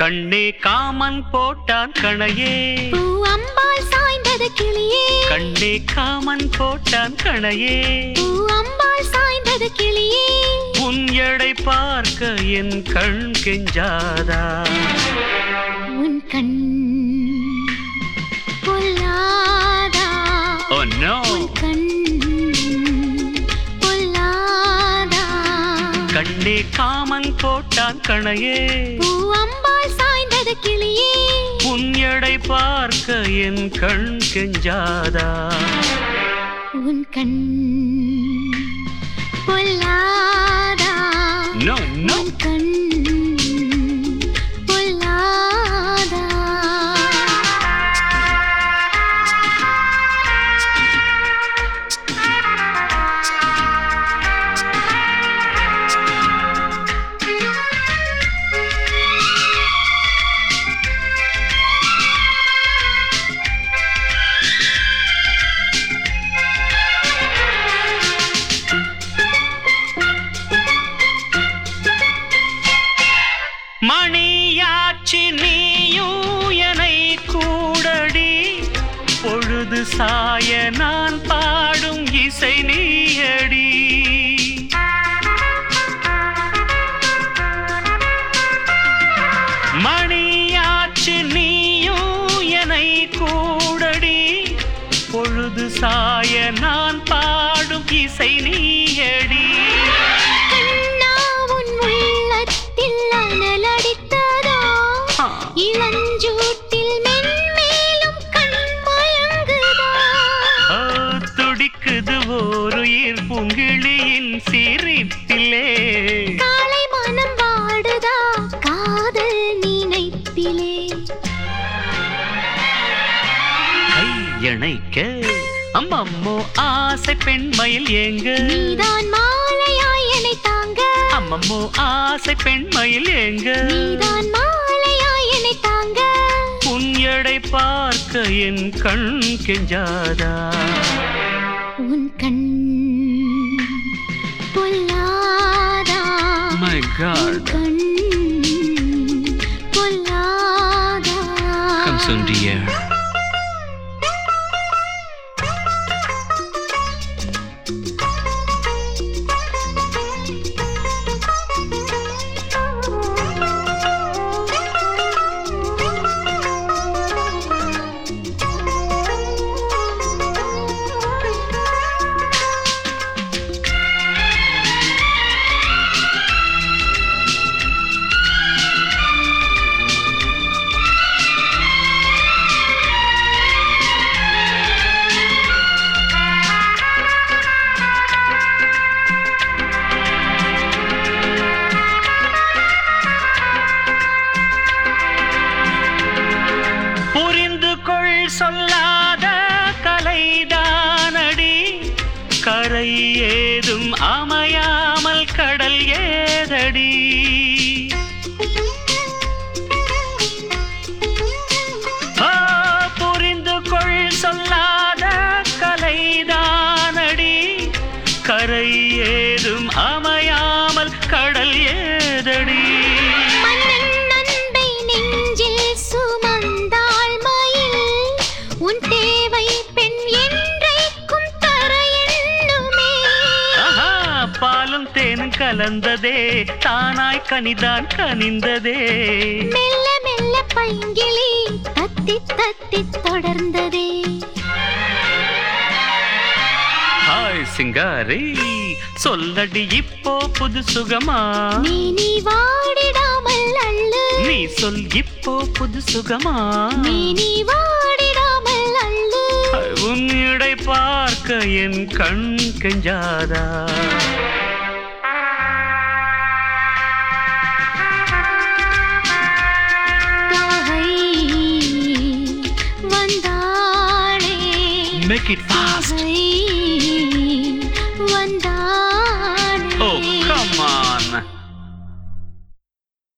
கண்ணே காமன் போட்டான் கணையே பூ அம்பால் சாய்ந்தது கிளியே கண்ணே காமன் போட்டான் கணையே பூ அம்பால் சாய்ந்தது கிளியே உன் எடை பார்க்க என் கண் கெஞ்சாதா உன் கண் பொல்லாதா ஓ நோ உன் கண் பொல்லாதா கண்ணே காமன் போட்டான் கணையே பூ அம்பால் சாய்ந்தது கிளியே உன் எடை பார்க்க என் கண் கெஞ்சாதா உன் கண் பொல்லாதா நோ நோ உன் கண் பொல்லாதா மணியாச்சி நீயும் என்னை கூடடி பொழுது சாய நான் பாடும் இசை நீயடி மணியாச்சி நீயும் என்னை கூடடி பொழுது சாய நான் பாடும் இசை நீயடி கண்ணா உன் உள்ளத்தில் அனலடித்ததோ ஆ. இளஞ்சூட்டில் மென்மேலும் கண் மயங்குதா ஆ, துடிக்குது ஓருயிர் பூங்கிழியின் சிரிப்பிலே காலை மனம் வாடுதா காதல் நினைப்பிலே கையணைக்க அம்மம்மோ ஆசை பெண்மயில் ஏங்க நீதான் மாலையாய் என்னை தாங்க அம்மம்மோ ஆசை பெண்மயில் ஏங்க நீதான் மாலையாய் என்னை தாங்க உன் எடை பார்க்க என் கண் கெஞ்சாதா உன் கண் பொல்லாதா மை உன் காட் கண் பொல்லாதா கம் soon dear புரிந்து கொள் சொல்லாத கலைதானடி கரை ஏதும் அமையாமல் கடல் ஏதடி ஆ, புரிந்து கொள் சொல்லாத கலைதானடி கரை ஏதும் அமையாமல் கடல் ஏதடி மன்னன் அன்பை நெஞ்சில் சுமந்தாள் மயில் உன் தேவை பெண் என்றைக்கும் தர எண்ணுமே ஆஹா, பாலும் தேனும் கலந்ததே தானாய் கனிதான் கனிந்ததே மெல்ல மெல்ல பைங்கிளி தத்தி தத்தி தொடர்ந்ததே ஹாய் சிங்காரி சொல்லடி இப்போ புது சுகமா நீ நீ வாடிடாமல் அள்ளு நீ சொல் இப்போ புது சுகமா நீ நீ வாடிடாமல் அள்ளு உன் இடை பார்க்க என் கண் கெஞ்சாதா தாகை வந்தாளே மேக் இட் ஃபாஸ்ட்